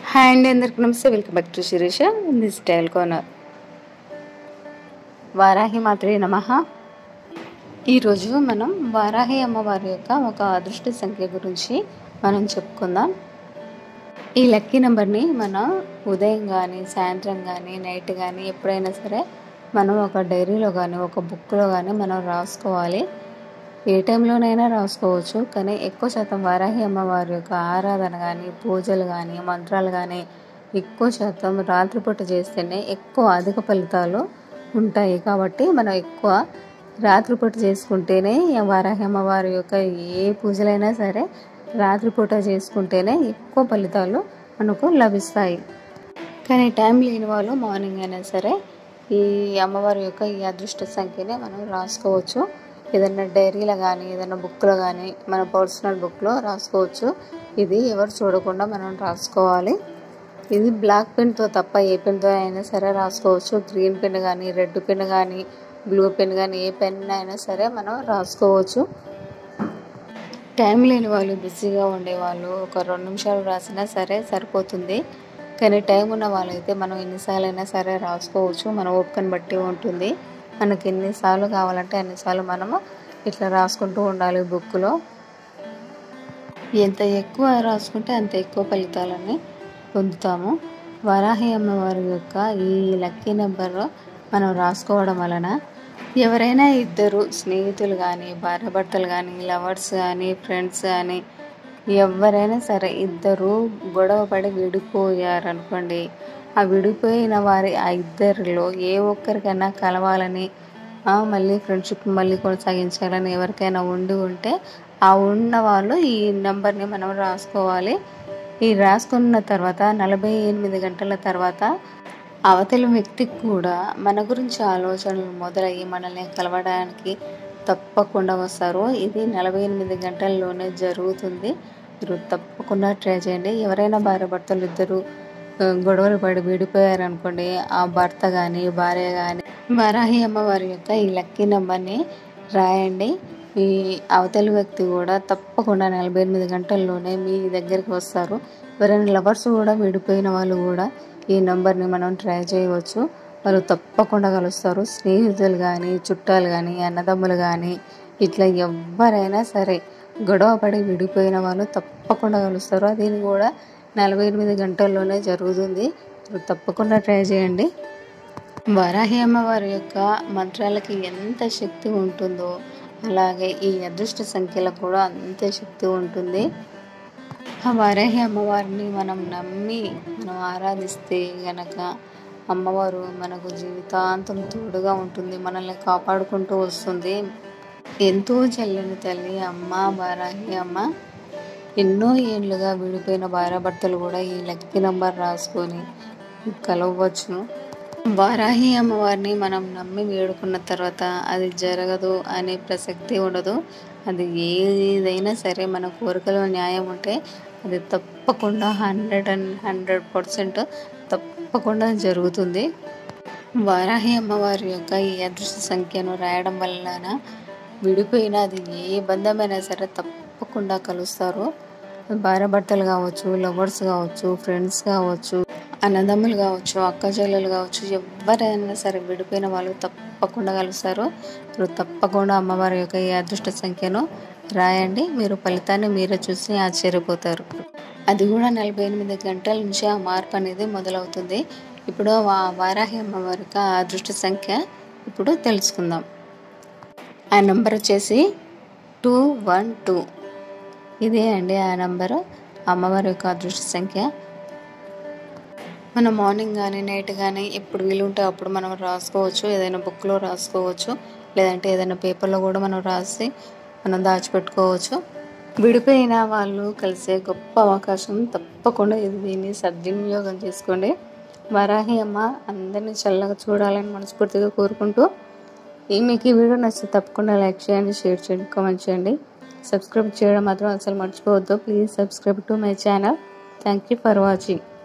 hi అండి అందరికి నమస్తే welcome back to Shirisha in the style corner Varahi మాత్రే నమ ఈరోజు మనం వారాహి అమ్మవారి యొక్క ఒక అదృష్ట సంఖ్య గురించి మనం చెప్పుకుందాం ఈ లక్కీ నెంబర్ని మనం ఉదయం కానీ సాయంత్రం కానీ నైట్ కానీ ఎప్పుడైనా సరే మనం ఒక డైరీలో కానీ ఒక బుక్లో కానీ మనం రాసుకోవాలి ఏ టైంలోనైనా రాసుకోవచ్చు కానీ ఎక్కువ శాతం వారాహి అమ్మవారి యొక్క ఆరాధన కానీ పూజలు కానీ మంత్రాలు కానీ ఎక్కువ శాతం రాత్రిపూట చేస్తేనే ఎక్కువ అధిక ఫలితాలు ఉంటాయి కాబట్టి మనం ఎక్కువ రాత్రిపూట చేసుకుంటేనే ఈ వారాహి అమ్మవారి యొక్క ఏ పూజలైనా సరే రాత్రిపూట చేసుకుంటేనే ఎక్కువ ఫలితాలు మనకు లభిస్తాయి కానీ టైం లేని వాళ్ళు మార్నింగ్ అయినా సరే ఈ అమ్మవారి యొక్క ఈ అదృష్ట సంఖ్యని మనం రాసుకోవచ్చు ఏదైనా డైరీలో కానీ ఏదైనా బుక్లో కానీ మన పర్సనల్ బుక్లో రాసుకోవచ్చు ఇది ఎవరు చూడకుండా మనం రాసుకోవాలి ఇది బ్లాక్ పెన్తో తప్ప ఏ పెన్తో అయినా సరే రాసుకోవచ్చు గ్రీన్ పెన్ కానీ రెడ్ పెన్ కానీ బ్లూ పెన్ కానీ ఏ పెన్ అయినా సరే మనం రాసుకోవచ్చు టైం లేని వాళ్ళు బిజీగా ఉండేవాళ్ళు ఒక రెండు నిమిషాలు రాసినా సరే సరిపోతుంది కానీ టైం ఉన్న వాళ్ళైతే మనం ఎన్నిసార్లు అయినా సరే రాసుకోవచ్చు మన ఓపికను బట్టి ఉంటుంది మనకి ఎన్నిసార్లు కావాలంటే అన్నిసార్లు మనము ఇట్లా రాసుకుంటూ ఉండాలి బుక్లో ఎంత ఎక్కువ రాసుకుంటే అంత ఎక్కువ ఫలితాలని పొందుతాము వరాహి అమ్మవారి యొక్క ఈ లక్కీ నెంబర్ మనం రాసుకోవడం వలన ఎవరైనా ఇద్దరు స్నేహితులు కానీ భార్యాభర్తలు కానీ లవర్స్ కానీ ఫ్రెండ్స్ కానీ ఎవరైనా సరే ఇద్దరు గొడవ పడి విడిపోయారనుకోండి ఆ విడిపోయిన వారి ఆ ఇద్దరిలో ఏ ఒక్కరికైనా కలవాలని మళ్ళీ ఫ్రెండ్షిప్ మళ్ళీ కొనసాగించాలని ఎవరికైనా ఉండి ఉంటే ఆ ఉన్న వాళ్ళు ఈ నెంబర్ని మనం రాసుకోవాలి ఈ రాసుకున్న తర్వాత నలభై ఎనిమిది గంటల తర్వాత అవతల వ్యక్తికి కూడా మన గురించి ఆలోచనలు మొదలయ్యి మనల్ని కలవడానికి తప్పకుండా వస్తారు ఇది నలభై ఎనిమిది గంటల్లోనే జరుగుతుంది మీరు తప్పకుండా ట్రై చేయండి ఎవరైనా భార్య భర్తలు ఇద్దరు గొడవలు పడి విడిపోయారనుకోండి ఆ భర్త కానీ భార్య కానీ వరాహి అమ్మవారి యొక్క ఈ లక్కీ నెంబర్ని రాయండి ఈ అవతలి వ్యక్తి కూడా తప్పకుండా నలభై ఎనిమిది గంటల్లోనే మీ దగ్గరికి వస్తారు ఎవరైనా లవర్స్ కూడా విడిపోయిన వాళ్ళు కూడా ఈ నెంబర్ని మనం ట్రై చేయవచ్చు వాళ్ళు తప్పకుండా కలుస్తారు స్నేహితులు కానీ చుట్టాలు కానీ అన్నదమ్ములు కానీ ఇట్లా ఎవరైనా సరే గొడవ పడి విడిపోయిన వాళ్ళు తప్పకుండా కలుస్తారు అది కూడా నలభై ఎనిమిది గంటల్లోనే జరుగుతుంది తప్పకుండా ట్రై చేయండి వరాహి అమ్మవారి యొక్క మంత్రాలకి ఎంత శక్తి ఉంటుందో అలాగే ఈ అదృష్ట సంఖ్యలకు కూడా అంతే శక్తి ఉంటుంది ఆ వరాహి అమ్మవారిని మనం నమ్మి మనం ఆరాధిస్తే గనక అమ్మవారు మనకు జీవితాంతం తోడుగా ఉంటుంది మనల్ని కాపాడుకుంటూ వస్తుంది ఎంతో చల్లని తల్లి అమ్మ వారాహి అమ్మ ఎన్నో ఏళ్ళుగా విడిపోయిన భార్యాభర్తలు కూడా ఈ లక్కీ నంబర్ రాసుకొని కలవచ్చు వారాహి అమ్మవారిని మనం నమ్మి వేడుకున్న తర్వాత అది జరగదు అనే ప్రసక్తి ఉండదు అది ఏదైనా సరే మన కోరికలో న్యాయం ఉంటే అది తప్పకుండా హండ్రెడ్ అండ్ హండ్రెడ్ పర్సెంట్ తప్పకుండా జరుగుతుంది వారాహి అమ్మవారి యొక్క ఈ అదృష్ట సంఖ్యను రాయడం వలన విడిపోయిన అది ఏ బంధమైనా సరే తప్పకుండా కలుస్తారు భార్యాభర్తలు కావచ్చు లవర్స్ కావచ్చు ఫ్రెండ్స్ కావచ్చు అన్నదమ్ములు కావచ్చు అక్క చెల్లెలు కావచ్చు ఎవరైనా సరే విడిపోయిన వాళ్ళు తప్పకుండా కలుస్తారు మీరు తప్పకుండా అమ్మవారి యొక్క ఈ అదృష్ట సంఖ్యను రాయండి మీరు ఫలితాన్ని మీరే చూసి ఆశ్చర్యపోతారు అది కూడా నలభై ఎనిమిది గంటల నుంచి ఆ మార్పు అనేది మొదలవుతుంది ఇప్పుడు వారాహి అమ్మవారి యొక్క అదృష్ట సంఖ్య ఇప్పుడు తెలుసుకుందాం ఆ నెంబర్ వచ్చేసి టూ వన్ టూ ఇదే అండి ఆ నెంబరు అమ్మవారి యొక్క అదృష్ట సంఖ్య మనం మార్నింగ్ కానీ నైట్ కానీ ఎప్పుడు వీలుంటే అప్పుడు మనం రాసుకోవచ్చు ఏదైనా బుక్లో రాసుకోవచ్చు లేదంటే ఏదైనా పేపర్లో కూడా మనం రాసి మనం దాచిపెట్టుకోవచ్చు విడిపోయిన వాళ్ళు కలిసే గొప్ప అవకాశం తప్పకుండా ఇది దీన్ని సద్వినియోగం చేసుకోండి వరాహి అమ్మ అందరినీ చల్లగా చూడాలని మనస్ఫూర్తిగా కోరుకుంటూ ఈ మీకు ఈ వీడియో నచ్చితే తప్పకుండా లైక్ చేయండి షేర్ చేయండి కామెంట్ చేయండి సబ్స్క్రైబ్ చేయడం మాత్రం అసలు మర్చిపోవద్దు please subscribe to my channel thank you for watching